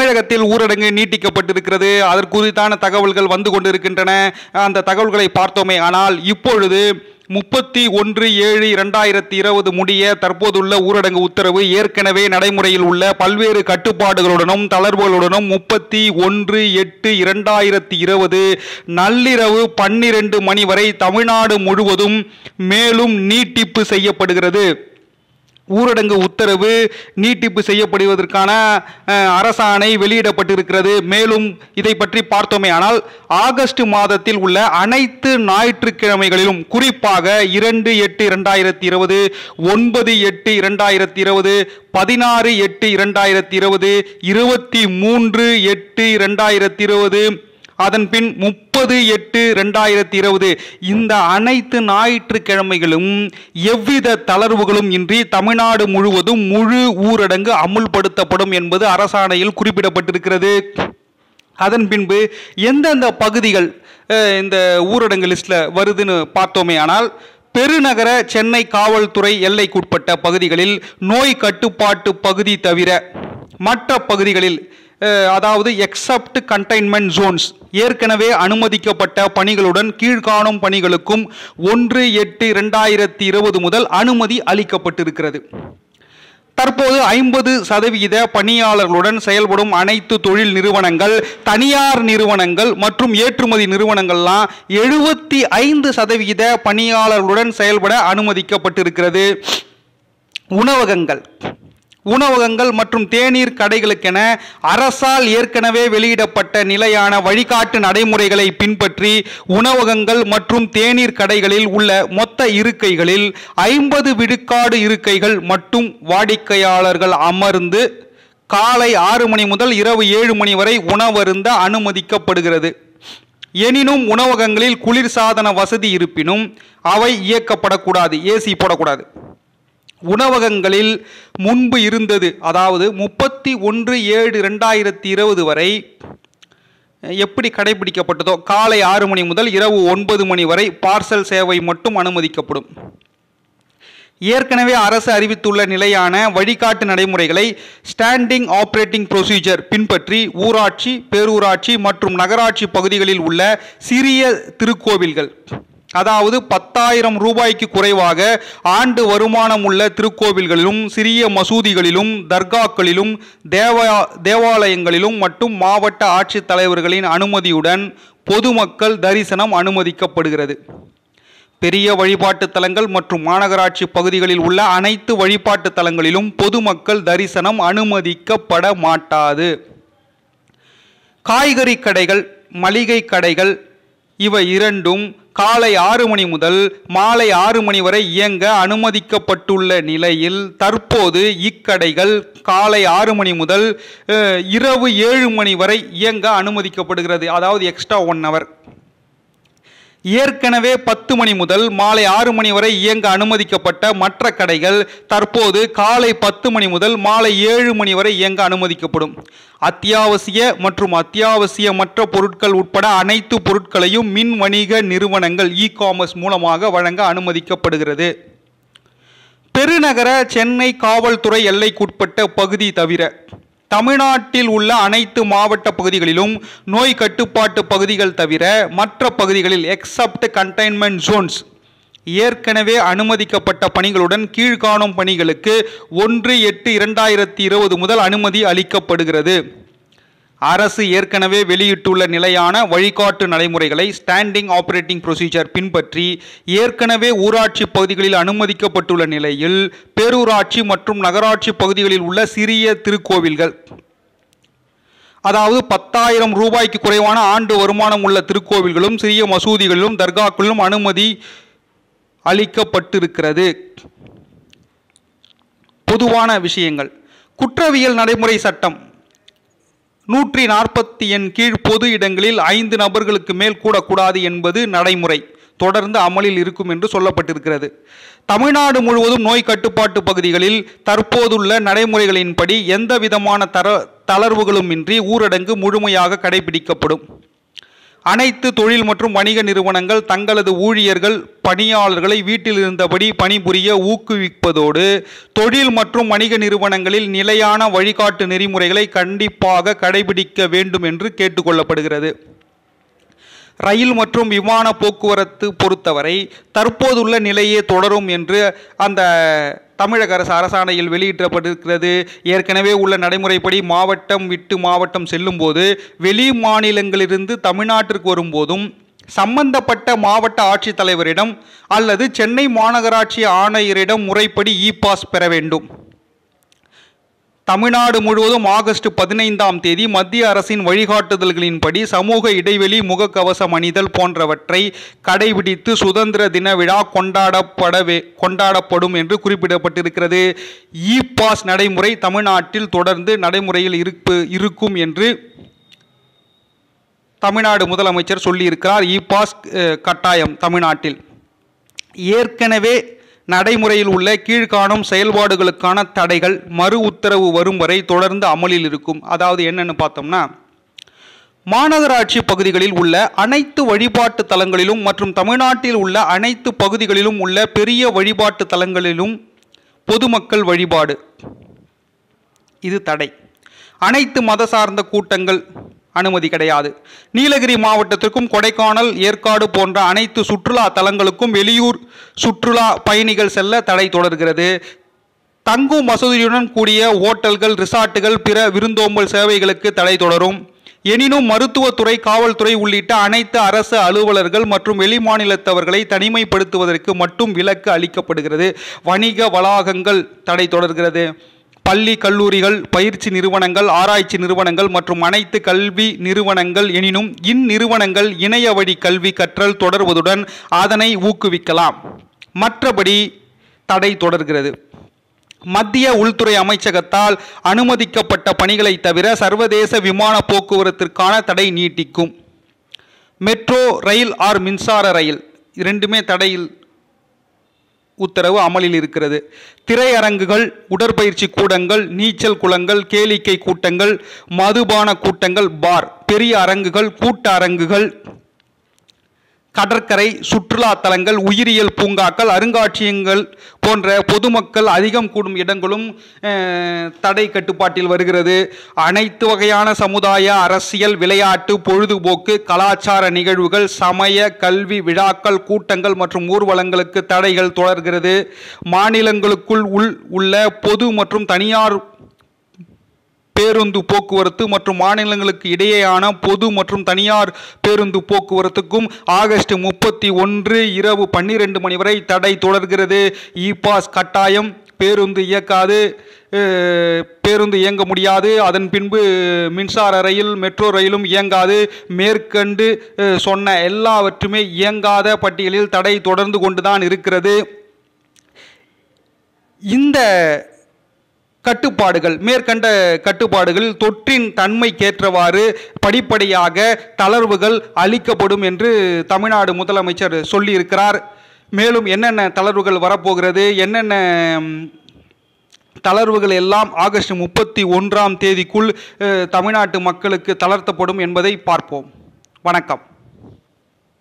தமிழகத்தில் ஊரடங்கு நீட்டிக்கப்பட்டிருக்கிறது அதற்குறித்தான தகவல்கள் வந்து கொண்டிருக்கின்றன அந்த தகவல்களை பார்த்தோமே ஆனால் இப்பொழுது முப்பத்தி ஒன்று ஏழு இரண்டாயிரத்தி இருபது முடிய தற்போதுள்ள ஊரடங்கு உத்தரவு ஏற்கனவே நடைமுறையில் உள்ள பல்வேறு கட்டுப்பாடுகளுடனும் தளர்வுகளுடனும் முப்பத்தி ஒன்று எட்டு இரண்டாயிரத்தி இருபது நள்ளிரவு பன்னிரண்டு மணி வரை தமிழ்நாடு முழுவதும் மேலும் நீட்டிப்பு செய்யப்படுகிறது ஊரடங்கு உத்தரவு நீட்டிப்பு செய்யப்படுவதற்கான அஹ், அரசாணை வெளியிடப்பட்டிருக்கிறது மேலும் இதை பற்றி பார்த்தோமே ஆனால் ஆகஸ்ட் மாதத்தில் உள்ள அனைத்து ஞாயிற்றுக்கிழமைகளிலும் குறிப்பாக இரண்டு எட்டு இரண்டாயிரத்தி இருபது ஒன்பது எட்டு இரண்டாயிரத்தி இருபது பதினாறு எட்டு இரண்டாயிரத்தி இருபது இருபத்தி மூன்று எட்டு இரண்டாயிரத்தி இருபது அதன் பின் முப்பது எட்டு ரெண்டாயிரத்தி இருபது இந்த அனைத்து ஞாயிற்றுக்கிழமைகளும் எவ்வித தளர்வுகளும் இன்றி தமிழ்நாடு முழுவதும் முழு ஊரடங்கு அமுல்படுத்தப்படும் என்பது அரசாணையில் குறிப்பிடப்பட்டிருக்கிறது அதன் பின்பு எந்தெந்த பகுதிகள் அஹ், இந்த ஊரடங்கு லிஸ்ட்டில் வருதுன்னு பார்த்தோமே ஆனால் பெருநகர சென்னை காவல்துறை எல்லைக்குட்பட்ட பகுதிகளில் நோய் கட்டுப்பாட்டு பகுதி தவிர மற்ற பகுதிகளில் அஹ், அதாவது எக்ஸப்ட் கண்டெய்ன்மெண்ட் ஜோன்ஸ் ஏற்கனவே அனுமதிக்கப்பட்ட பணிகளுடன் கீழ்காணும் பணிகளுக்கும் ஒன்று எட்டு இரண்டாயிரத்தி இருபது முதல் அனுமதி அளிக்கப்பட்டிருக்கிறது தற்போது ஐம்பது சதவிகித பணியாளர்களுடன் செயல்படும் அனைத்து தொழில் நிறுவனங்கள் தனியார் நிறுவனங்கள் மற்றும் ஏற்றுமதி நிறுவனங்கள்லாம் எழுபத்தி ஐந்து சதவிகித பணியாளர்களுடன் செயல்பட அனுமதிக்கப்பட்டிருக்கிறது உணவகங்கள் உணவகங்கள் மற்றும் தேநீர் கடைகளுக்கென அரசால் ஏற்கனவே வெளியிடப்பட்ட நிலையான வழிகாட்டு நடைமுறைகளை பின்பற்றி உணவகங்கள் மற்றும் தேநீர் கடைகளில் உள்ள மொத்த இருக்கைகளில் ஐம்பது விழுக்காடு இருக்கைகள் மட்டும் வாடிக்கையாளர்கள் அமர்ந்து காலை ஆறு மணி முதல் இரவு ஏழு மணி வரை உணவருந்த அனுமதிக்கப்படுகிறது எனினும் உணவகங்களில் குளிர்சாதன வசதி இருப்பினும் அவை இயக்கப்படக்கூடாது ஏசி போடக்கூடாது உணவகங்களில் முன்பு இருந்தது அதாவது முப்பத்தி ஒன்று ஏழு ரெண்டாயிரத்தி இருபது வரை எப்படி கடைபிடிக்கப்பட்டதோ காலை ஆறு மணி முதல் இரவு ஒன்பது மணி வரை பார்சல் சேவை மட்டும் அனுமதிக்கப்படும் ஏற்கனவே அரசு அறிவித்துள்ள நிலையான வழிகாட்டு நடைமுறைகளை ஸ்டாண்டிங் ஆப்ரேட்டிங் ப்ரொசீஜர் பின்பற்றி ஊராட்சி பேரூராட்சி மற்றும் நகராட்சி பகுதிகளில் உள்ள சிறிய திருக்கோவில்கள் அதாவது பத்தாயிரம் ரூபாய்க்கு குறைவாக ஆண்டு வருமானம் உள்ள திருக்கோவில்களிலும் சிறிய மசூதிகளிலும் தர்காக்களிலும் தேவா தேவாலயங்களிலும் மட்டும் மாவட்ட ஆட்சித்தலைவர்களின் அனுமதியுடன் பொதுமக்கள் தரிசனம் அனுமதிக்கப்படுகிறது பெரிய வழிபாட்டு தலங்கள் மற்றும் மாநகராட்சி பகுதிகளில் உள்ள அனைத்து வழிபாட்டு தலங்களிலும் பொதுமக்கள் தரிசனம் அனுமதிக்கப்பட மாட்டாது காய்கறி கடைகள் மளிகை கடைகள் இவை இரண்டும் காலை ஆறு மணி முதல் மாலை ஆறு மணி வரை இயங்க அனுமதிக்கப்பட்டுள்ள நிலையில் தற்போது இக்கடைகள் காலை ஆறு மணி முதல் அஹ், இரவு ஏழு மணி வரை இயங்க அனுமதிக்கப்படுகிறது அதாவது எக்ஸ்ட்ரா ஒன் ஹவர் ஏற்கனவே பத்து மணி முதல் மாலை ஆறு மணி வரை இயங்க அனுமதிக்கப்பட்ட மற்ற கடைகள் தற்போது காலை பத்து மணி முதல் மாலை ஏழு மணி வரை இயங்க அனுமதிக்கப்படும் அத்தியாவசிய மற்றும் அத்தியாவசியமற்ற பொருட்கள் உட்பட அனைத்து பொருட்களையும் மின் வணிக நிறுவனங்கள் இ காமர்ஸ் மூலமாக வழங்க அனுமதிக்கப்படுகிறது பெருநகர சென்னை காவல்துறை எல்லைக்குட்பட்ட பகுதி தவிர தமிழ்நாட்டில் உள்ள அனைத்து மாவட்ட பகுதிகளிலும் நோய் கட்டுப்பாட்டு பகுதிகள் தவிர மற்ற பகுதிகளில் எக்ஸப்ட் கண்டெய்ன்மெண்ட் ஜோன்ஸ் ஏற்கனவே அனுமதிக்கப்பட்ட பணிகளுடன் கீழ்காணும் பணிகளுக்கு ஒன்று எட்டு இரண்டாயிரத்தி இருபது முதல் அனுமதி அளிக்கப்படுகிறது அரசு ஏற்கனவே வெளியிட்டுள்ள நிலையான வழிகாட்டு நடைமுறைகளை ஸ்டாண்டிங் ஆபரேட்டிங் ப்ரொசீஜர் பின்பற்றி ஏற்கனவே ஊராட்சி பகுதிகளில் அனுமதிக்கப்பட்டுள்ள நிலையில் பேரூராட்சி மற்றும் நகராட்சி பகுதிகளில் உள்ள சிறிய திருக்கோவில்கள் அதாவது பத்தாயிரம் ரூபாய்க்கு குறைவான ஆண்டு வருமானம் உள்ள திருக்கோவில்களும் சிறிய மசூதிகளிலும் தர்காக்களிலும் அனுமதி அளிக்கப்பட்டிருக்கிறது பொதுவான விஷயங்கள் குற்றவியல் நடைமுறை சட்டம் நூற்றி நாற்பத்தி எண் கீழ் பொது இடங்களில் ஐந்து நபர்களுக்கு மேல் கூடக்கூடாது என்பது நடைமுறை தொடர்ந்து அமலில் இருக்கும் என்று சொல்லப்பட்டிருக்கிறது தமிழ்நாடு முழுவதும் நோய் கட்டுப்பாட்டு பகுதிகளில் தற்போதுள்ள நடைமுறைகளின்படி எந்த விதமான தர தளர்வுகளுமின்றி ஊரடங்கு முழுமையாக கடைபிடிக்கப்படும் அனைத்து தொழில் மற்றும் வணிக நிறுவனங்கள் தங்களது ஊழியர்கள் பணியாளர்களை வீட்டில் இருந்தபடி பணிபுரிய ஊக்குவிப்பதோடு தொழில் மற்றும் வணிக நிறுவனங்களில் நிலையான வழிகாட்டு நெறிமுறைகளை கண்டிப்பாக கடைபிடிக்க வேண்டும் என்று கேட்டுக்கொள்ளப்படுகிறது ரயில் மற்றும் விமான போக்குவரத்து பொறுத்தவரை தற்போதுள்ள நிலையே தொடரும் என்று அந்த தமிழக அரசு அரசாணையில் வெளியிடப்பட்டிருக்கிறது ஏற்கனவே உள்ள நடைமுறைப்படி மாவட்டம் விட்டு மாவட்டம் செல்லும்போது வெளி மாநிலங்களிலிருந்து தமிழ்நாட்டிற்கு வரும்போதும் சம்பந்தப்பட்ட மாவட்ட ஆட்சித்தலைவரிடம் அல்லது சென்னை மாநகராட்சி ஆணையரிடம் முறைப்படி இ பாஸ் பெற வேண்டும் தமிழ்நாடு முழுவதும் ஆகஸ்ட் பதினைந்தாம் தேதி மத்திய அரசின் வழிகாட்டுதல்களின்படி சமூக இடைவெளி முகக்கவசம் அணிதல் போன்றவற்றை கடைபிடித்து சுதந்திர தின விழா கொண்டாடப்படவே கொண்டாடப்படும் என்று குறிப்பிடப்பட்டிருக்கிறது இ பாஸ் நடைமுறை தமிழ்நாட்டில் தொடர்ந்து நடைமுறையில் இருப்பு இருக்கும் என்று தமிழ்நாடு முதலமைச்சர் சொல்லியிருக்கிறார் இ பாஸ் அஹ், கட்டாயம் தமிழ்நாட்டில் ஏற்கனவே நடைமுறையில் உள்ள கீழ்காணும் செயல்பாடுகளுக்கான தடைகள் மறு உத்தரவு வரும் வரை தொடர்ந்து அமலில் இருக்கும் அதாவது என்னன்னு பார்த்தோம்னா மாநகராட்சி பகுதிகளில் உள்ள அனைத்து வழிபாட்டு தலங்களிலும் மற்றும் தமிழ்நாட்டில் உள்ள அனைத்து பகுதிகளிலும் உள்ள பெரிய வழிபாட்டு தலங்களிலும் பொதுமக்கள் வழிபாடு இது தடை அனைத்து மத சார்ந்த கூட்டங்கள் அனுமதி கிடையாது நீலகிரி மாவட்டத்திற்கும் கொடைக்கானல் ஏற்காடு போன்ற அனைத்து சுற்றுலா தலங்களுக்கும் வெளியூர் சுற்றுலா பயணிகள் செல்ல தடை தொடர்கிறது தங்கும் வசதியுடன் கூடிய ஓட்டல்கள் ரிசார்ட்டுகள் பிற விருந்தோம்பல் சேவைகளுக்கு தடை தொடரும் எனினும் மருத்துவத்துறை காவல்துறை உள்ளிட்ட அனைத்து அரசு அலுவலர்கள் மற்றும் வெளிமாநிலத்தவர்களை தனிமைப்படுத்துவதற்கு மட்டும் விலக்கு அளிக்கப்படுகிறது வணிக வளாகங்கள் தடை தொடர்கிறது பள்ளி கல்லூரிகள் பயிற்சி நிறுவனங்கள் ஆராய்ச்சி நிறுவனங்கள் மற்றும் அனைத்து கல்வி நிறுவனங்கள் எனினும் இந்நிறுவனங்கள் இணைய வழி கல்வி கற்றல் தொடர்வதுடன் அதனை ஊக்குவிக்கலாம் மற்றபடி தடை தொடர்கிறது மத்திய உள்துறை அமைச்சகத்தால் அனுமதிக்கப்பட்ட பணிகளை தவிர சர்வதேச விமான போக்குவரத்திற்கான தடை நீட்டிக்கும் மெட்ரோ ரயில் ஆர் மின்சார ரயில் இரண்டுமே தடையில் உத்தரவு அமலில் இருக்கிறது திரையரங்குகள் உடற்பயிற்சி கூடங்கள் நீச்சல் குளங்கள் கேளிக்கை கூட்டங்கள் மதுபான கூட்டங்கள் பார் பெரிய அரங்குகள் கூட்ட அரங்குகள் கடற்கரை சுற்றுலா தலங்கள் உயிரியல் பூங்காக்கள் அருங்காட்சியகங்கள் போன்ற பொதுமக்கள் அதிகம் கூடும் இடங்களும் அஹ், தடை கட்டுப்பாட்டில் வருகிறது அனைத்து வகையான சமுதாய அரசியல் விளையாட்டு பொழுதுபோக்கு கலாச்சார நிகழ்வுகள் சமய கல்வி விழாக்கள் கூட்டங்கள் மற்றும் ஊர்வலங்களுக்கு தடைகள் தொடர்கிறது மாநிலங்களுக்குள் உள் உள்ள பொது மற்றும் தனியார் பேருந்து போக்குவரத்து மற்றும் மாநிலங்களுக்கு இடையேயான பொது மற்றும் தனியார் பேருந்து போக்குவரத்துக்கும் ஆகஸ்ட் முப்பத்தி ஒன்று இரவு பன்னிரெண்டு மணி வரை தடை தொடர்கிறது இ பாஸ் கட்டாயம் பேருந்து இயக்காது அஹ், பேருந்து இயங்க முடியாது அதன் பின்பு மின்சார ரயில் மெட்ரோ ரயிலும் இயங்காது மேற்கண்டு அஹ், சொன்ன எல்லாவற்றுமே இயங்காத பட்டியலில் தடை தொடர்ந்து கொண்டுதான் இருக்கிறது இந்த கட்டுப்பாடுகள் மேற்கண்ட கட்டுப்பாடுகளில் தொற்றின் தன்மைக்கேற்றவாறு படிப்படியாக தளர்வுகள் அளிக்கப்படும் என்று தமிழ்நாடு முதலமைச்சர் சொல்லியிருக்கிறார் மேலும் என்னென்ன தளர்வுகள் வரப்போகிறது என்னென்ன ம், தளர்வுகள் எல்லாம் ஆகஸ்ட் முப்பத்தி ஒன்றாம் தேதிக்குள் அஹ், தமிழ்நாட்டு மக்களுக்கு தளர்த்தப்படும் என்பதை பார்ப்போம் வணக்கம்